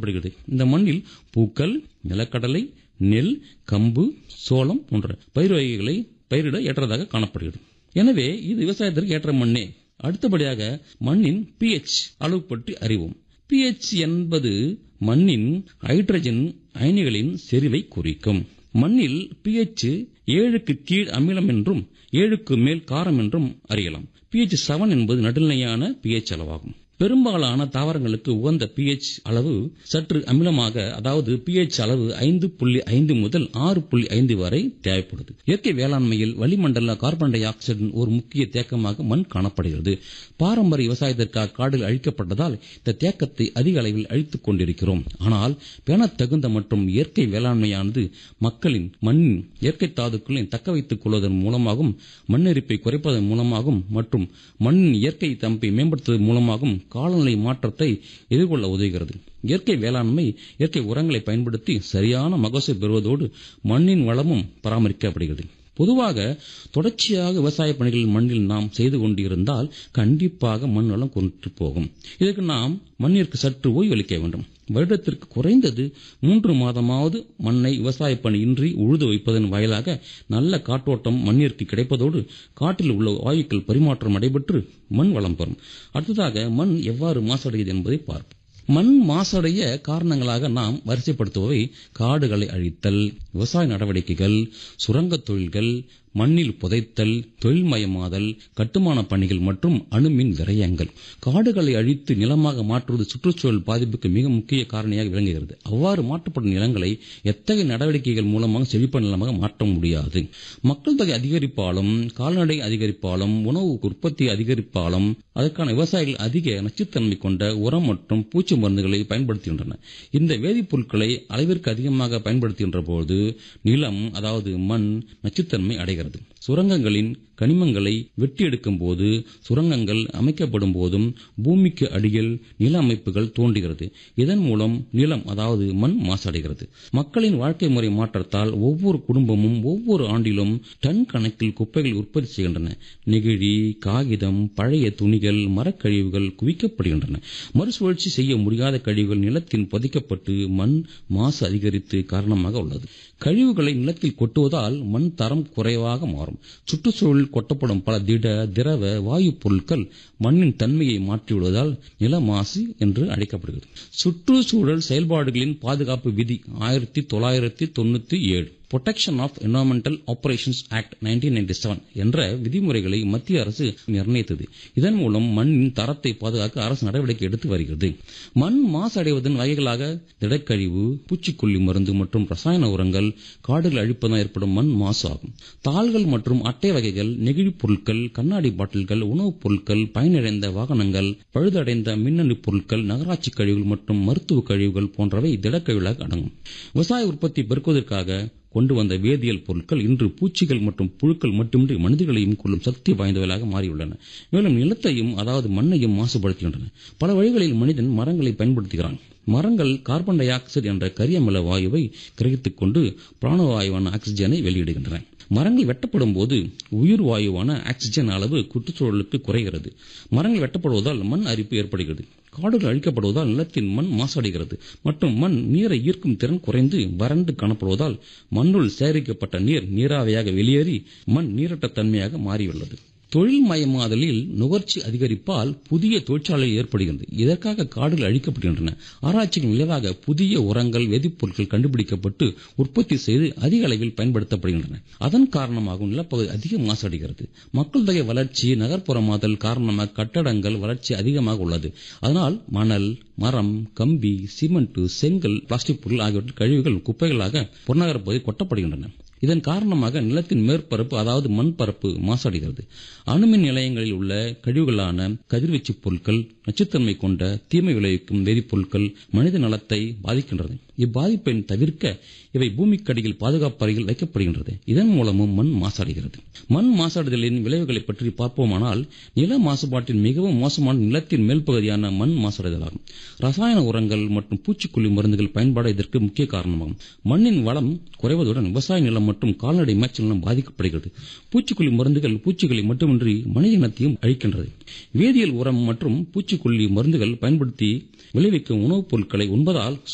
காணப்படுகிறது இந்த மண்ணில் பூக்கள் நிலக்கடலை நெல் கம்பு சோளம் போன்ற பயிர் வகைகளை பயிரிட ஏற்றதாக காணப்படுகிறது எனவே இது விவசாயத்திற்கு ஏற்ற மண்ணே அடுத்தபடியாக மண்ணின் பிஎச் அளவு பற்றி அறிவோம் பிஎச் என்பது மண்ணின் ஹைட்ரஜன் அயனிகளின் செறிவை குறிக்கும் மண்ணில் பிஎச் ஏழுக்கு கீழ் அமிலம் என்றும் ஏழுக்கு மேல் காரம் என்றும் அறியலாம் பிஎச் செவன் என்பது நடுநிலையான பிஎச் அளவாகும் பெரும்பாலான தாவரங்களுக்கு உகந்த பிஎச் அளவு சற்று அமிலமாக அதாவது பிஎச் அளவு ஐந்து புள்ளி ஐந்து முதல் ஆறு புள்ளி ஐந்து வரை தேவைப்படுது இயற்கை வேளாண்மையில் வளிமண்டல கார்பன் டை ஆக்சைடின் ஒரு முக்கிய தேக்கமாக மண் காணப்படுகிறது பாரம்பரிய விவசாயத்திற்காக காடுகள் அழிக்கப்பட்டதால் இந்த தேக்கத்தை அதிக அளவில் அழித்துக் கொண்டிருக்கிறோம் ஆனால் பேணத்தகுந்த மற்றும் இயற்கை வேளாண்மையானது மக்களின் மண்ணின் இயற்கை தாதுக்களை தக்க வைத்துக் கொள்வதன் மூலமாகவும் மண்ணெரிப்பை குறைப்பதன் மூலமாகவும் மற்றும் மண்ணின் இயற்கை தம்பை மேம்படுத்துவதன் மூலமாகவும் காலநிலை மாற்றத்தை எதிர்கொள்ள உதவுகிறது இயற்கை வேளாண்மை இயற்கை உரங்களை பயன்படுத்தி சரியான மகசூல் பெறுவதோடு மண்ணின் வளமும் பராமரிக்கப்படுகிறது பொதுவாக தொடர்ச்சியாக விவசாய பணிகள் மண்ணில் நாம் செய்து கொண்டிருந்தால் கண்டிப்பாக மண் வளம் கொண்டு போகும் இதற்கு நாம் மண்ணிற்கு சற்று ஓய்வளிக்க வேண்டும் வருடத்திற்கு குறைந்தது மூன்று மாதமாவது மண்ணை விவசாய பணி இன்றி உழுது வைப்பதன் வாயிலாக நல்ல காற்றோட்டம் மண்ணிற்கு கிடைப்பதோடு காட்டில் உள்ள வாயுக்கள் பரிமாற்றம் நடைபெற்று மண் வளம் பெறும் அடுத்ததாக மண் எவ்வாறு மாசடைகிறது என்பதை பார்ப்போம் மண் மாசடைய காரணங்களாக நாம் வரிசைப்படுத்துபவை காடுகளை அழித்தல் விவசாய நடவடிக்கைகள் சுரங்கத் தொழில்கள் மண்ணில் புதைத்தல் தொழில்மயமாதல் கட்டுமான பணிகள் மற்றும் அணுமின் விரயங்கள் காடுகளை அழித்து நிலமாக மாற்றுவது சுற்றுச்சூழல் பாதிப்புக்கு மிக முக்கிய காரணியாக விளங்குகிறது அவ்வாறு மாற்றப்படும் நிலங்களை எத்தகைய நடவடிக்கைகள் மூலமாக செழிப்ப நிலமாக மாற்ற முடியாது மக்கள் தொகை அதிகரிப்பாலும் கால்நடை அதிகரிப்பாலும் உணவு உற்பத்தி அதிகரிப்பாலும் அதற்கான விவசாயிகள் அதிக நச்சுத்தன்மை கொண்ட உரம் மற்றும் பூச்சி மருந்துகளை பயன்படுத்துகின்றன இந்த வேதிப்பொருட்களை அளவிற்கு அதிகமாக பயன்படுத்துகின்ற போது நிலம் அதாவது மண் நச்சுத்தன்மை அடைகிறது சுரங்கங்களின் கனிமங்களை வெட்டி எடுக்கும் போது சுரங்கங்கள் அமைக்கப்படும் போதும் பூமிக்கு அடியில் நில அமைப்புகள் தோன்றுகிறது இதன் மூலம் நிலம் அதாவது மண் மாசடைகிறது மக்களின் வாழ்க்கை முறை மாற்றத்தால் ஒவ்வொரு குடும்பமும் ஒவ்வொரு ஆண்டிலும் டன் கணக்கில் குப்பைகள் உற்பத்தி செய்கின்றன நெகிழி காகிதம் பழைய துணிகள் மரக்கழிவுகள் குவிக்கப்படுகின்றன மறுசுழற்சி செய்ய முடியாத கழிவுகள் நிலத்தில் புதைக்கப்பட்டு மண் மாசு அதிகரித்து காரணமாக உள்ளது கழிவுகளை நிலத்தில் கொட்டுவதால் மண் தரம் குறைவாக மாறும் சுற்றுச்சூழல் கொட்டப்படும் பல திட திரவ வாயு பொருட்கள் மண்ணின் தன்மையை மாற்றிவிடுவதால் நில மாசு என்று அழைக்கப்படுகிறது சுற்றுச்சூழல் செயல்பாடுகளின் பாதுகாப்பு விதி ஆயிரத்தி தொள்ளாயிரத்தி தொண்ணூத்தி ஏழு protection of environmental operations act nineteen ninety seven என்ற விதிமுறைகளை மத்திய அரசு நிர்ணயித்தது இதன் மூலம் மண்ணின் தரத்தை பாதுகாக்க அரசு நடவடிக்கை எடுத்து வருகிறது மண் மாசடைவதன் வகைகளாக திடக்கழிவு பூச்சிக்கொல்லி மருந்து மற்றும் ரசாயன உரங்கள் காடுகள் அழிப்பதால் ஏற்படும் மண் மாசு ஆகும் தாள்கள் மற்றும் அட்டை வகைகள் நெகிழிப் பொருட்கள் கண்ணாடி பாட்டில்கள் உணவுப் பொருட்கள் பயனிழந்த வாகனங்கள் பழுதடைந்த மின்னணு பொருட்கள் நகராட்சி கழிவுகள் மற்றும் மருத்துவ கழிவுகள் போன்றவை திடக்கழிவுகளாக அடங்கும் விவசாய உற்பத்தி பெருக்குவதற்காக கொண்டு வந்த வேதியியல் பொருட்கள் இன்று பூச்சிகள் மற்றும் புழுக்கள் மட்டுமின்றி மனிதர்களையும் கொள்ளும் சக்தி வாய்ந்தவர்களாக மாறியுள்ளன மேலும் நிலத்தையும் அதாவது மண்ணையும் மாசுபடுத்துகின்றன பல வழிகளில் மனிதன் மரங்களை பயன்படுத்துகிறான் மரங்கள் கார்பன் டை ஆக்சைடு என்ற கரியமில வாயுவை கிரகித்துக் கொண்டு பிராணவாயுவான ஆக்சிஜனை வெளியிடுகின்றன மரங்கள் வெட்டப்படும் போது உயிர் வாயுவான ஆக்சிஜன் அளவு சுற்றுச்சூழலுக்கு குறைகிறது மரங்கள் வெட்டப்படுவதால் மண் அரிப்பு ஏற்படுகிறது காடுகள் அழிக்கப்படுவதால் நிலத்தின் மண் மாசடைகிறது மற்றும் மண் நீரை ஈர்க்கும் திறன் குறைந்து வறண்டு காணப்படுவதால் மண்ணுள் சேகரிக்கப்பட்ட நீர் நீராவியாக வெளியேறி மண் நீரற்ற தன்மையாக மாறியுள்ளது தொழில்மயமாதலில் நுகர்ச்சி அதிகரிப்பால் புதிய தொழிற்சாலை ஏற்படுகிறது இதற்காக காடுகள் அழிக்கப்படுகின்றன ஆராய்ச்சியின் விளைவாக புதிய உரங்கள் வேதிப்பொருட்கள் கண்டுபிடிக்கப்பட்டு உற்பத்தி செய்து அதிக அளவில் பயன்படுத்தப்படுகின்றன அதன் காரணமாக நிலப்பகுதி அதிக மாசடைகிறது மக்கள் தொகை வளர்ச்சி நகர்ப்புறமாதல் காரணமாக கட்டடங்கள் வளர்ச்சி அதிகமாக உள்ளது அதனால் மணல் மரம் கம்பி சிமெண்ட் செங்கல் பிளாஸ்டிக் பொருள் ஆகியவற்றின் கழிவுகள் குப்பைகளாக புறநகர பகுதி கொட்டப்படுகின்றன இதன் காரணமாக நிலத்தின் மேற்பரப்பு அதாவது மண் பரப்பு மாசடைகிறது அணுமின் நிலையங்களில் உள்ள கழிவுகளான கதிர்வீச்சு பொருட்கள் நச்சுத்தன்மை கொண்ட தீமை விளைவிக்கும் வேதிப்பொருட்கள் மனித நலத்தை பாதிக்கின்றது இப்பாதிப்பை தவிர்க்க இவை பூமிக்கடியில் பாதுகாப்பு அறையில் வைக்கப்படுகின்றது இதன் மூலமும் மண் மாசடைகிறது மண் மாசடைதலின் விளைவுகளை பற்றி பார்ப்போமானால் நில மாசுபாட்டின் மிகவும் மோசமான நிலத்தின் மேல் பகுதியான மண் மாசடைதலாகும் ரசாயன உரங்கள் மற்றும் பூச்சிக்கொல்லி மருந்துகள் பயன்பாடு இதற்கு முக்கிய காரணமாகும் மண்ணின் வளம் குறைவதுடன் விவசாய நிலம் மற்றும் கால்நடை மேய்ச்சல் நிலம் பாதிக்கப்படுகிறது பூச்சிக்கொல்லி மருந்துகள் பூச்சிகளை மட்டுமின்றி மனித இனத்தையும் அழிக்கின்றது வேதியியல் உரம் மற்றும் பூச்சிக்கொல்லி மருந்துகள் பயன்படுத்தி விளைவிக்கும் உணவுப் பொருட்களை உண்பதால்